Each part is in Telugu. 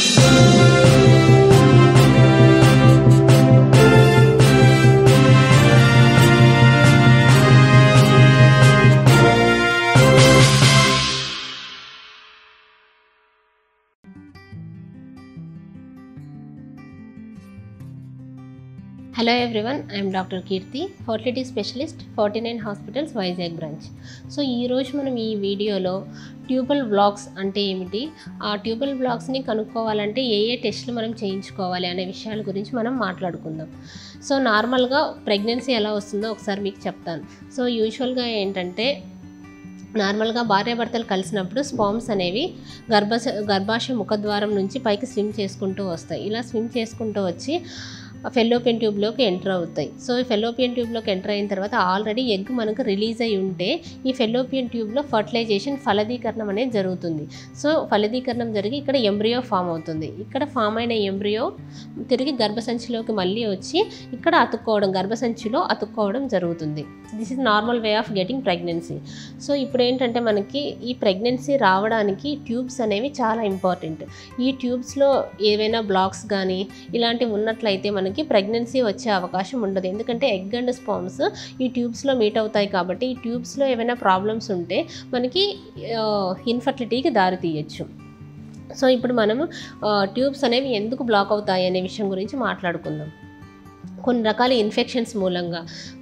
hello everyone I'm doctor Keerthi fertility specialist forty nine hospitals Vizag branch so ఈరోజు మనం ఈ వీడియోలో ట్యూబల్ బ్లాక్స్ అంటే ఏమిటి ఆ ట్యూబల్ బ్లాక్స్ని కనుక్కోవాలంటే ఏ ఏ టెస్టులు మనం చేయించుకోవాలి అనే విషయాల గురించి మనం మాట్లాడుకుందాం సో నార్మల్గా ప్రెగ్నెన్సీ ఎలా వస్తుందో ఒకసారి మీకు చెప్తాను సో యూజువల్గా ఏంటంటే నార్మల్గా భార్యాభర్తలు కలిసినప్పుడు స్పామ్స్ అనేవి గర్భశ గర్భాశయ ముఖద్వారం నుంచి పైకి స్విమ్ చేసుకుంటూ వస్తాయి ఇలా స్విమ్ చేసుకుంటూ వచ్చి ఫెల్లోపియన్ ట్యూబ్లోకి ఎంటర్ అవుతాయి సో ఈ ఫెల్లోపియన్ ట్యూబ్లోకి ఎంటర్ అయిన తర్వాత ఆల్రెడీ ఎగ్ మనకు రిలీజ్ అయి ఉంటే ఈ ఫెల్లోపియన్ ట్యూబ్లో ఫర్టిలైజేషన్ ఫలదీకరణం అనేది జరుగుతుంది సో ఫలదీకరణం జరిగి ఇక్కడ ఎంబ్రియో ఫామ్ అవుతుంది ఇక్కడ ఫామ్ అయిన ఎంబ్రియో తిరిగి గర్భసంచిలోకి మళ్ళీ వచ్చి ఇక్కడ అతుక్కోవడం గర్భసంచిలో అతుక్కోవడం జరుగుతుంది this is normal way of getting pregnancy so ఇప్పుడు ఏంటంటే మనకి ఈ ప్రెగ్నెన్సీ రావడానికి ట్యూబ్స్ అనేవి చాలా ఇంపార్టెంట్ ఈ ట్యూబ్స్లో ఏవైనా బ్లాక్స్ కానీ ఇలాంటివి ఉన్నట్లయితే మనకి ప్రెగ్నెన్సీ వచ్చే అవకాశం ఉండదు ఎందుకంటే ఎగ్ అండ్ స్పామ్స్ ఈ ట్యూబ్స్లో మీట్ అవుతాయి కాబట్టి ఈ ట్యూబ్స్లో ఏమైనా ప్రాబ్లమ్స్ ఉంటే మనకి ఇన్ఫర్టిలిటీకి దారి తీయచ్చు సో ఇప్పుడు మనము ట్యూబ్స్ అనేవి ఎందుకు బ్లాక్ అవుతాయి అనే విషయం గురించి మాట్లాడుకుందాం కొన్ని రకాల ఇన్ఫెక్షన్స్ మూలంగా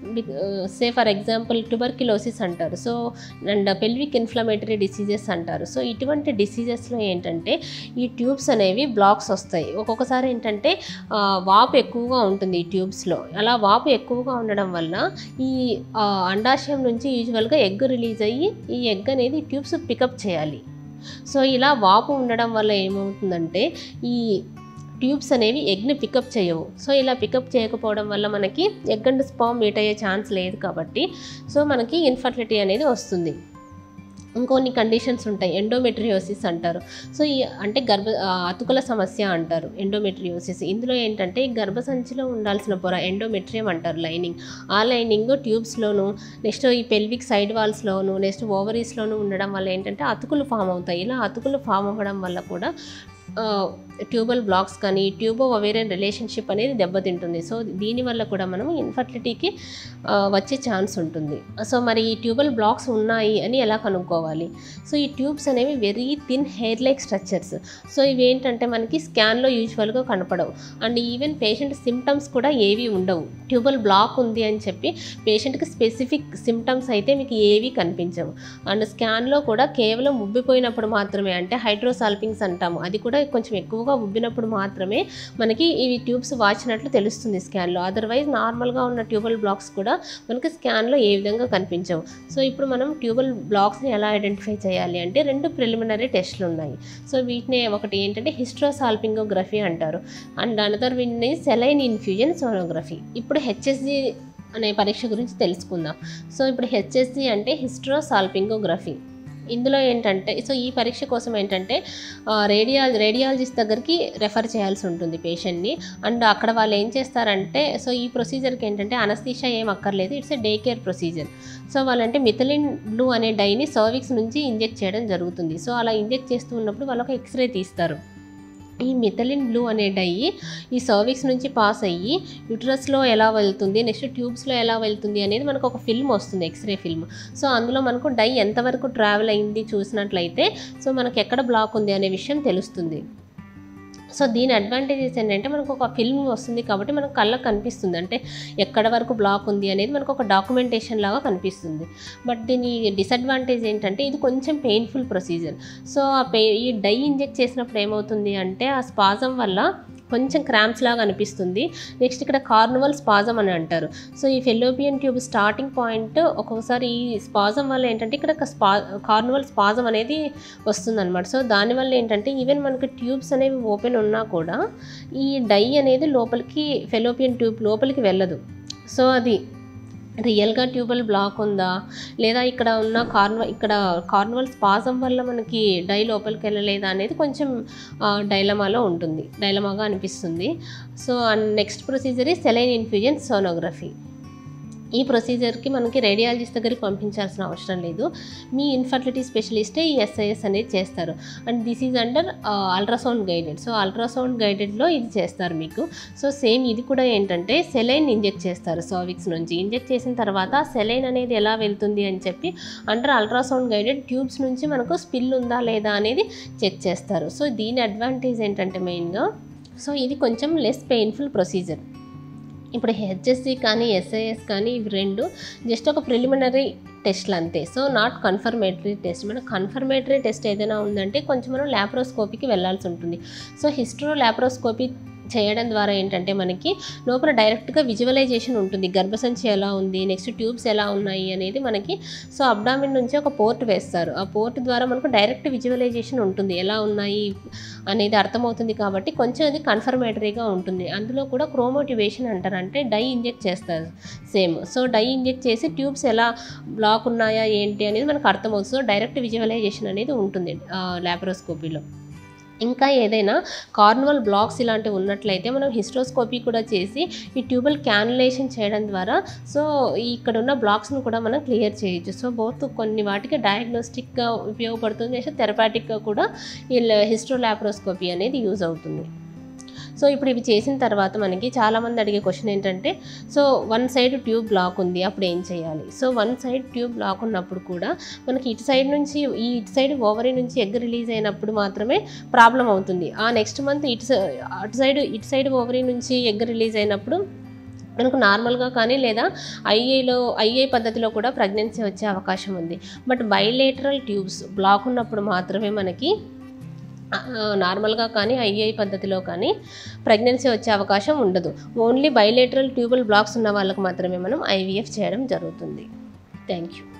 సే ఫర్ ఎగ్జాంపుల్ ట్యూబర్క్యులోసిస్ అంటారు so and pelvic inflammatory diseases అంటారు సో ఇటువంటి డిసీజెస్లో ఏంటంటే ఈ ట్యూబ్స్ అనేవి బ్లాక్స్ వస్తాయి ఒక్కొక్కసారి ఏంటంటే ఆ, వాపు ఎక్కువగా ఉంటుంది ఈ ట్యూబ్స్లో అలా వాపు ఎక్కువగా ఉండడం వల్ల ఈ ఆ, అండాశయం నుంచి యూజువల్గా ఎగ్ రిలీజ్ అయ్యి ఈ ఎగ్ అనేది ట్యూబ్స్ పికప్ చేయాలి సో ఇలా వాపు ఉండడం వల్ల ఏమవుతుందంటే ఈ ట్యూబ్స్ అనేవి ఎగ్ని పికప్ చేయవు సో ఇలా పికప్ చేయకపోవడం వల్ల మనకి ఎగ్ అండ్ స్పామ్ మీట్ అయ్యే ఛాన్స్ లేదు కాబట్టి సో మనకి ఇన్ఫర్టిలిటీ అనేది వస్తుంది ఇంకొన్ని కండిషన్స్ ఉంటాయి ఎండోమెట్రియోసిస్ అంటారు సో ఈ అంటే గర్భ ఆ, అతుకుల సమస్య అంటారు ఎండోమెట్రియోసిస్ ఇందులో ఏంటంటే ఈ గర్భసంచిలో ఉండాల్సిన పొర ఎండోమెట్రియం అంటారు లైనింగ్ ఆ లైనింగ్ ట్యూబ్స్లోను నెక్స్ట్ ఈ పెల్విక్ సైడ్ వాల్స్లోను నెక్స్ట్ ఓవరీస్లోను ఉండడం వల్ల ఏంటంటే అతుకులు ఫామ్ అవుతాయి ఇలా అతుకులు ఫామ్ అవ్వడం వల్ల కూడా ట్యూబల్ బ్లాక్స్ కానీ ట్యూబో ఒవేరియన్ రిలేషన్షిప్ అనేది దెబ్బతింటుంది సో దీనివల్ల కూడా మనం ఇన్ఫర్టిలిటీకి ఆ, వచ్చే ఛాన్స్ ఉంటుంది సో మరి ఈ ట్యూబల్ బ్లాక్స్ ఉన్నాయి అని ఎలా కనుక్కోవాలి సో ఈ ట్యూబ్స్ అనేవి very thin hair like structures so ఇవి ఏంటంటే మనకి స్కాన్లో యూజువల్గా కనపడవు అండ్ ఈవెన్ పేషెంట్ సిమ్టమ్స్ కూడా ఏవి ఉండవు ట్యూబల్ బ్లాక్ ఉంది అని చెప్పి పేషెంట్కి స్పెసిఫిక్ సిమ్టమ్స్ అయితే మీకు ఏవి కనిపించవు అండ్ స్కాన్లో కూడా కేవలం ఉబ్బిపోయినప్పుడు మాత్రమే అంటే హైడ్రోసాల్పింగ్స్ అంటాము అది కూడా కొంచెం ఎక్కువగా ఉబ్బినప్పుడు మాత్రమే మనకి ఇవి ట్యూబ్స్ వాచినట్లు తెలుస్తుంది స్కాన్లో అదర్వైజ్ నార్మల్గా ఉన్న ట్యూబల్ బ్లాక్స్ కూడా మనకి స్కాన్లో ఏ విధంగా కనిపించవు సో ఇప్పుడు మనం ట్యూబల్ బ్లాక్స్ని ఎలా ఐడెంటిఫై చేయాలి అంటే రెండు ప్రిలిమినరీ టెస్ట్లు ఉన్నాయి సో వీటిని ఒకటి ఏంటంటే హిస్ట్రోసాల్పింగోగ్రఫీ అంటారు and another one saline infusion sonography ఇప్పుడు హెచ్ఎస్జి అనే పరీక్ష గురించి తెలుసుకుందాం సో ఇప్పుడు హెచ్ఎస్జి అంటే హిస్ట్రోసాల్పింగోగ్రఫీ ఇందులో ఏంటంటే సో ఈ పరీక్ష కోసం ఏంటంటే రేడియా రేడియాలజిస్ట్ దగ్గరికి రెఫర్ చేయాల్సి ఉంటుంది పేషెంట్ని అండ్ అక్కడ వాళ్ళు ఏం చేస్తారంటే సో ఈ ప్రొసీజర్కి ఏంటంటే అనస్థీషా ఏం అక్కర్లేదు it's a day care procedure so వాళ్ళంటే మిథలిన్ బ్లూ అనే డైని సర్విక్స్ నుంచి ఇంజెక్ట్ చేయడం జరుగుతుంది సో అలా ఇంజెక్ట్ చేస్తూ ఉన్నప్పుడు వాళ్ళు ఒక ఎక్స్రే తీస్తారు ఈ మిథలిన్ బ్లూ అనే డై ఈ సర్విక్స్ నుంచి పాస్ అయ్యి యూట్రస్లో ఎలా వెళ్తుంది నెక్స్ట్ ట్యూబ్స్లో ఎలా వెళ్తుంది అనేది మనకు ఒక ఫిల్మ్ వస్తుంది ఎక్స్రే ఫిల్మ్ సో అందులో మనకు డై ఎంతవరకు ట్రావెల్ అయింది చూసినట్లయితే సో మనకు ఎక్కడ బ్లాక్ ఉంది అనే విషయం తెలుస్తుంది సో దీని అడ్వాంటేజెస్ ఏంటంటే మనకు ఒక ఫిల్మ్ వస్తుంది కాబట్టి మనకు కళ్ళకు కనిపిస్తుంది అంటే ఎక్కడ వరకు బ్లాక్ ఉంది అనేది మనకు ఒక డాక్యుమెంటేషన్ లాగా కనిపిస్తుంది బట్ దీని డిసడ్వాంటేజ్ ఏంటంటే ఇది కొంచెం పెయిన్ఫుల్ ప్రొసీజర్ సో ఆ పే ఈ డై ఇంజెక్ట్ చేసినప్పుడు ఏమవుతుంది అంటే ఆ స్పాజం వల్ల కొంచెం క్రాంప్స్ లాగా అనిపిస్తుంది నెక్స్ట్ ఇక్కడ కార్నువల్ స్పాజం అని అంటారు సో ఈ ఫెలోపియన్ ట్యూబ్ స్టార్టింగ్ పాయింట్ ఒక్కొక్కసారి ఈ స్పాజం వల్ల ఏంటంటే ఇక్కడ ఒక స్పా కార్నువల్ స్పాజం అనేది వస్తుందన్నమాట సో దానివల్ల ఏంటంటే ఈవెన్ మనకి ట్యూబ్స్ అనేవి ఓపెన్ ఉన్నా కూడా ఈ డై అనేది లోపలికి ఫెలోపియన్ ట్యూబ్ లోపలికి వెళ్ళదు సో అది రియల్గా ట్యూబల్ బ్లాక్ ఉందా లేదా ఇక్కడ ఉన్న కార్న ఇక్కడ కార్నవల్ స్పాజం వల్ల మనకి డై లోపలికి వెళ్ళలేదా అనేది కొంచెం డైలమాలో ఉంటుంది డైలమాగా అనిపిస్తుంది సో నెక్స్ట్ ప్రొసీజర్ ఈ సెలైన్ ఇన్ఫ్యూజన్ సోనోగ్రఫీ ఈ ప్రొసీజర్కి మనకి రేడియాలజిస్ట్ దగ్గరికి పంపించాల్సిన అవసరం లేదు మీ ఇన్ఫర్టిలిటీ స్పెషలిస్టే ఈ ఎస్ఐఎస్ అనేది చేస్తారు and this is under ultrasound guided so ultrasound గైడెడ్లో ఇది చేస్తారు మీకు సో సేమ్ ఇది కూడా ఏంటంటే సెలైన్ ఇంజెక్ట్ చేస్తారు సర్విక్స్ నుంచి ఇంజెక్ట్ చేసిన తర్వాత సెలైన్ అనేది ఎలా వెళ్తుంది అని చెప్పి అండర్ అల్ట్రాసౌండ్ గైడెడ్ ట్యూబ్స్ నుంచి మనకు స్పిల్ ఉందా లేదా అనేది చెక్ చేస్తారు సో దీని అడ్వాంటేజ్ ఏంటంటే మెయిన్గా సో ఇది కొంచెం లెస్ పెయిన్ఫుల్ ప్రొసీజర్ ఇప్పుడు హెచ్ఎస్సి కానీ ఎస్ఐఎస్ కానీ ఇవి రెండు జస్ట్ ఒక ప్రిలిమినరీ టెస్ట్లు అంతే సో నాట్ కన్ఫర్మేటరీ టెస్ట్ మన కన్ఫర్మేటరీ టెస్ట్ ఏదైనా ఉందంటే కొంచెం మనం ల్యాప్రోస్కోపీకి వెళ్ళాల్సి ఉంటుంది సో హిస్ట్రో ల్యాప్రోస్కోపీ చేయడం ద్వారా ఏంటంటే మనకి లోపల డైరెక్ట్గా విజువలైజేషన్ ఉంటుంది గర్భసంచి ఎలా ఉంది నెక్స్ట్ ట్యూబ్స్ ఎలా ఉన్నాయి అనేది మనకి సో అబ్డామిన్ నుంచి ఒక పోర్ట్ వేస్తారు ఆ పోర్ట్ ద్వారా మనకు డైరెక్ట్ విజువలైజేషన్ ఉంటుంది ఎలా ఉన్నాయి అనేది అర్థమవుతుంది కాబట్టి కొంచెం అది కన్ఫర్మేటరీగా ఉంటుంది అందులో కూడా క్రోమోటివేషన్ అంటారు అంటే డై ఇంజెక్ట్ చేస్తారు సేమ్ సో డై ఇంజెక్ట్ చేసి ట్యూబ్స్ ఎలా బ్లాక్ ఉన్నాయా ఏంటి అనేది మనకు అర్థమవుతుంది సో డైరెక్ట్ విజువలైజేషన్ అనేది ఉంటుంది ల్యాప్రోస్కోపీలో ఇంకా ఏదైనా కార్నవల్ బ్లాక్స్ ఇలాంటివి ఉన్నట్లయితే మనం హిస్ట్రోస్కోపీ కూడా చేసి ఈ ట్యూబల్ క్యానులేషన్ చేయడం ద్వారా సో ఇక్కడ ఉన్న బ్లాక్స్ను కూడా మనం క్లియర్ చేయొచ్చు సో బోత్ కొన్ని వాటికి డయాగ్నోస్టిక్గా ఉపయోగపడుతుంది థెరపాటిక్గా కూడా ఈ హిస్ట్రో ల్యాప్రోస్కోపీ అనేది యూజ్ అవుతుంది సో ఇప్పుడు ఇవి చేసిన తర్వాత మనకి చాలామంది అడిగే క్వశ్చన్ ఏంటంటే so one side tube block ఉంది అప్పుడు ఏం చేయాలి so one side tube block ఉన్నప్పుడు కూడా మనకి ఇటు సైడ్ నుంచి ఈ ఇటు సైడ్ ఓవరీ నుంచి ఎగ్ రిలీజ్ అయినప్పుడు మాత్రమే ప్రాబ్లం అవుతుంది ఆ నెక్స్ట్ మంత్ ఇటు సై- అటు సైడ్ ఇటు సైడ్ ఓవరీ నుంచి ఎగ్ రిలీజ్ అయినప్పుడు మనకు నార్మల్గా కానీ లేదా ఐఏలో ఐఏ పద్ధతిలో కూడా ప్రెగ్నెన్సీ వచ్చే అవకాశం ఉంది బట్ బైలేటరల్ ట్యూబ్స్ బ్లాక్ ఉన్నప్పుడు మాత్రమే మనకి ఆ, నార్మల్గా కానీ ఐఐ పద్ధతిలో కానీ ప్రెగ్నెన్సీ వచ్చే అవకాశం ఉండదు ఓన్లీ బైలేటరల్ ట్యూబల్ బ్లాక్స్ ఉన్న వాళ్ళకి మాత్రమే మనం ఐవీఎఫ్ చేయడం జరుగుతుంది థ్యాంక్ యూ